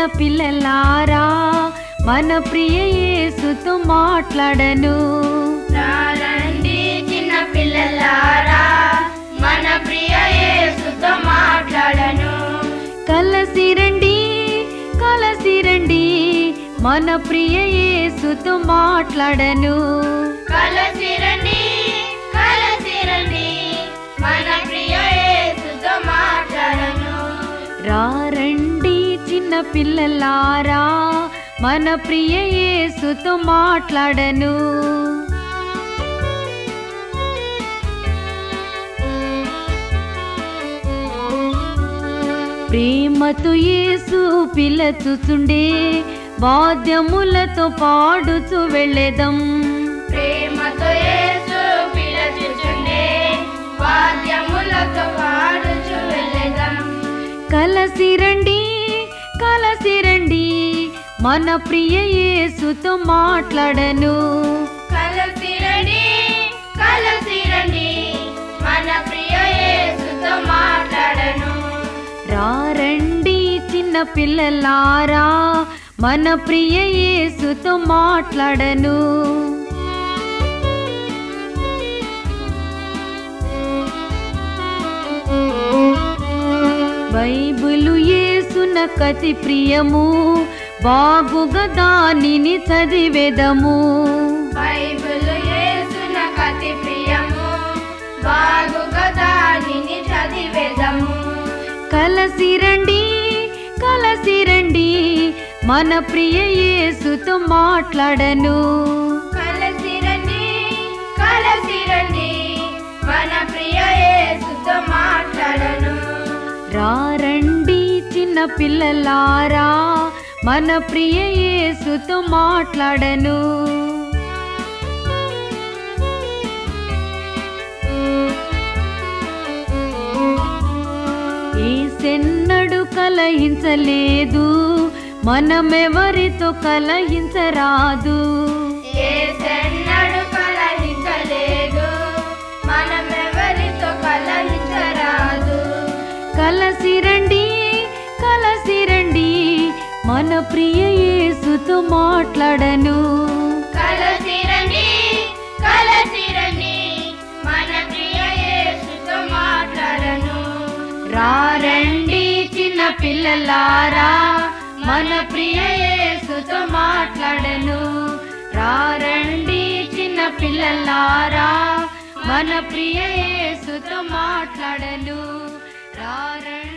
పిల్లలారా మన ప్రియ యేసుతో మాట్లాడను రండి చిన్న పిల్లలారా మన ప్రియ యేసుతో మాట్లాడను కలసి రండి కలసి రండి మన ప్రియ యేసుతో మాట్లాడను కలసి రండి కలసి రండి మన ప్రియ యేసుతో మాట్లాడను రారండి చిన్న పిల్లలారా మన ప్రియ యేసుతో మాట్లాడను ప్రేమతో యేసు పిలచుచుండే వాద్యములతో పాడుచు వెళ్ళేదం ప్రేమతో యేసు పిలచుచుండే వాద్యములతో పాడుచు వెళ్ళెదం కలసి రండి కలసి రండి మన ప్రియ యేసుతో మాట్లాడను కలసి రండి కలసి రండి మన ప్రియ యేసుతో మాట్లాడను రారండి చిన్న పిల్లలారా మన ప్రియ యేసుతో మాట్లాడను బైబిలు యేసున కతి ప్రియము బాగుగా దానిని చదివేదము బైబిల్ యేసున కతి ప్రియము బాగుగా దానిని చదివేదము కలసి రండి కలసి రండి మన ప్రియ యేసుతో మాట్లాడను కలసి రండి కలసి రండి మన ప్రియ యేసుతో మాట్లాడను రారండి చిన్న పిల్లలారా మన ప్రియ యేసుతో మాట్లాడను ఏసెన్నడు కలహించలేదు మనమెవరితో కలహించరాదు ఏసెన్నడు కలహించలేదు మనమెవరితో కలహించరాదు కలసి రండి కలసి రండి మన ప్రియ యేసుతో మాట్లాడను కలసి రండి కలసి రండి మన ప్రియ యేసుతో మాట్లాడను రారండి చిన్న పిల్లలారా మన ప్రియ యేసుతో మాట్లాడను రారండి చిన్న పిల్లలారా మన ప్రియ యేసుతో మాట్లాడను రారండి